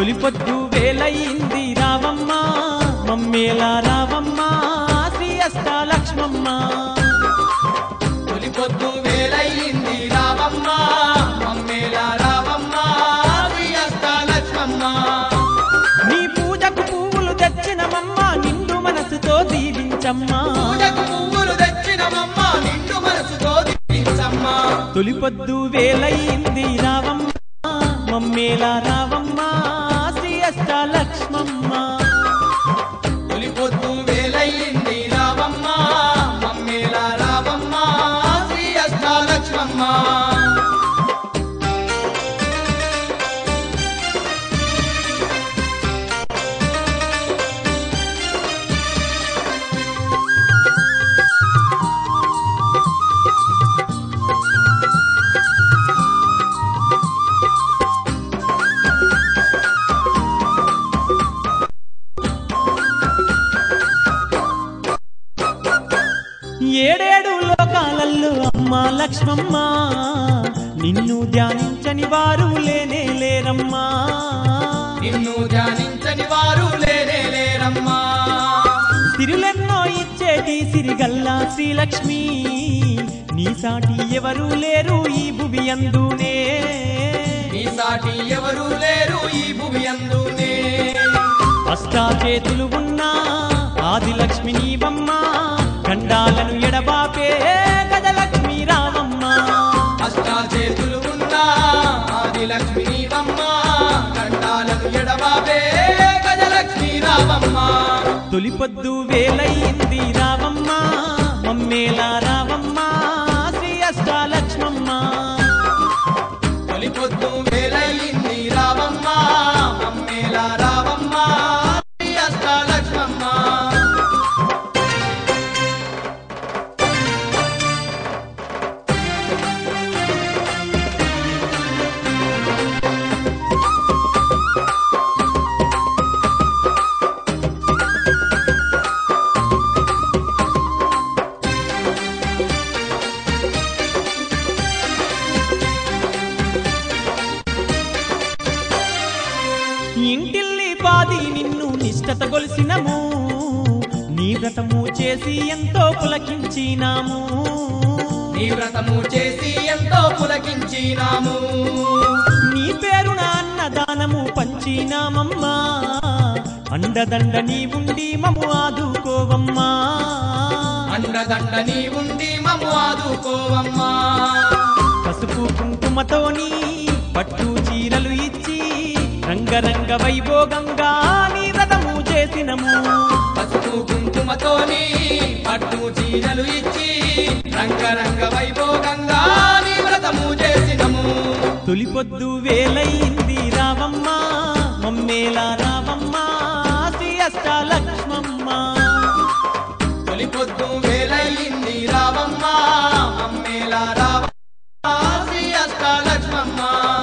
తొలిపొద్దు వేలయింది రావమ్మ మమ్మేలా రావమ్మ శ్రీ అష్టాలక్ష్మమ్మ తొలి పొద్దు వేలయ్యింది రావమ్మ మమ్మేల రావమ్మ శ్రీ అష్టాలక్ష్మమ్మ నీ పూజకు పువ్వులు తెచ్చినమమ్మ నిండు మనసుతో దీవించమ్మా పూజకు పువ్వులు తెచ్చినమమ్మ నిండు మనసుతో దీవించమ్మ తొలిపొద్దు వేలయింది రావమ్మ మమ్మేలా రావమ్మ శ్రీ అష్టాలక్ష్మమ్మ తొలి పొద్దు వేలయ్యింది రావమ్మ మమ్మేల రావమ్మ శ్రీ అష్టాలక్ష్మమ్మ ఏడేడు లోకాలల్లో అమ్మ లక్ష్మమ్మ నిన్ను ధ్యానించని వారు లేనే లేరమ్మా నిన్ను ధ్యానించని వారు లేనే లేరమ్మా సిరులెన్నో ఇచ్చేటి సిరిగల్లా శ్రీలక్ష్మి నీ సాటి ఎవరు లేరు ఈ భువి అందునే నీ సాటి ఎవరు లేరు ఈ భూమి అందునే అష్టా చేతులు ఉన్నా ఆదిలక్ష్మి నీవమ్మ గండాలను ఎడబాపే గజలక్ష్మి రావమ్మ అష్టా చేతులు ఉన్నా ఆది లక్ష్మి నీవమ్మ కండాలను ఎడబాబే గజలక్ష్మి రావమ్మ తొలిపొద్దు వేలయ్యింది రావమ్మ మమ్మేలా రావమ్మ శ్రీ అష్టాలక్ష్మమ్మ తొలి పొద్దు వేలయ్యింది రావమ్మ మమ్మేల రావమ్మ శ్రీ అష్టాలక్ష్మమ్మ ఇంటిల్లి పాది నిన్ను నిష్టత గొలిసినము నీ వ్రతము చేసి ఎంతో పులకించినాము నీ వ్రతము చేసి ఎంతో పులకించినాము నీ పేరున అన్నదానము పంచినామమ్మా అండదండ నీ ఉండి మము ఆదుకోవమ్మా అండదండ నీ ఉండి మము ఆదుకోవమ్మా పసుపు కుంకుమతోని పట్టు చీరలు ఇచ్చి రంగరంగ వైభోగంగా నీ వ్రతము చేసినము పసుపు కుంకుమతోని పట్టు చీరలు ఇచ్చి రంగరంగ వైభోగంగా నీ వ్రతము చేసినము తొలిపొద్దు వేలయింది రావమ్మ మమ్మేలా రావమ్మ శ్రీ అష్టాలక్ష్మమ్మ తొలి పొద్దు వేలయ్యింది రావమ్మ అమ్మేల రావమ్మ శ్రీ అష్టాలక్ష్మమ్మ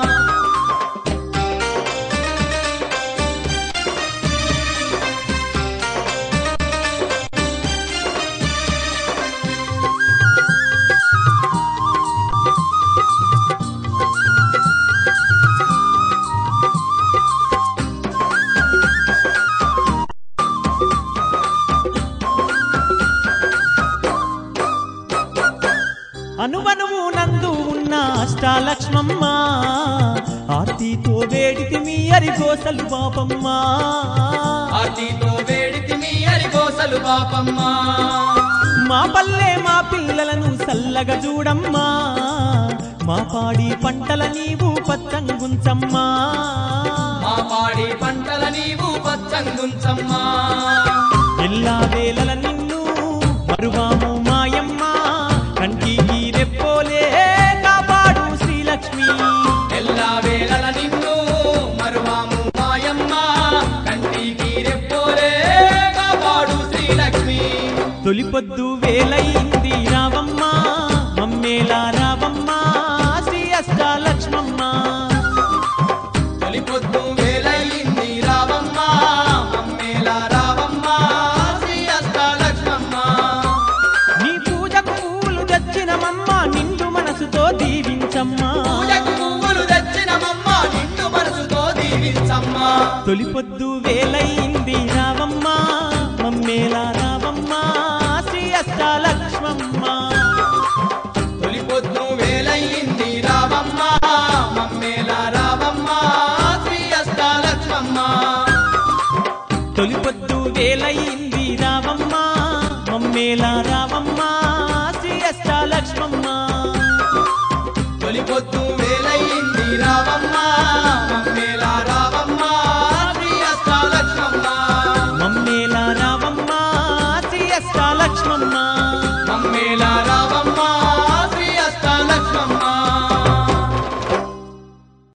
అనువనువు నందు ఉన్న అష్టాలక్ష్మమ్మ ఆర్తితో వేడితి మీ అరిగోసలు పాపమ్మ ఆర్తితో వేడితి మీ అరిగోసలు పాపమ్మ మా పల్లె మా పిల్లలను సల్లగా చూడమ్మా మా పాడి పంటల నీవు పచ్చంగుంచమ్మా మా పాడి పంటల నీవు పచ్చంగుంచమ్మా ఎల్లా వేళల నిన్ను మరువాము మాయమ్మ కంటికి రెప్పోలే కాపాడు శ్రీలక్ష్మి ఎల్లా వేళల నిన్ను మరువాము మాయమ్మ కంటికి రెప్పోలే కాపాడు శ్రీలక్ష్మి తొలిపొద్దు వేలయింది రావమ్మ మమ్మేలా రావమ్మ శ్రీ అష్టాలక్ష్మమ్మ తొలి పొద్దు వేలయ్యింది రావమ్మ అమ్మేల రావమ్మ శ్రీ అష్టాలక్ష్మమ్మ నీ పూజకు పూలు తెచ్చినమమ్మ నిండు మనసుతో దీవించమ్మా పూజకు పువ్వులు తెచ్చినమమ్మ నిండు మనసుతో దీవించమ్మా తొలిపొద్దు వేలయింది రావమ్మ మమ్మేలా రావమ్మ శ్రీ అష్టాలక్ష్మమ్మ తొలి పొద్దు వేలయ్యింది రావమ్మ మమ్మేల రావమ్మ శ్రీ అష్టాలక్ష్మమ్మ తొలిపొద్దు వేలయింది రావమ్మ మమ్మేలా రావమ్మ శ్రీ అష్టాలక్ష్మమ్మ తొలి పొద్దు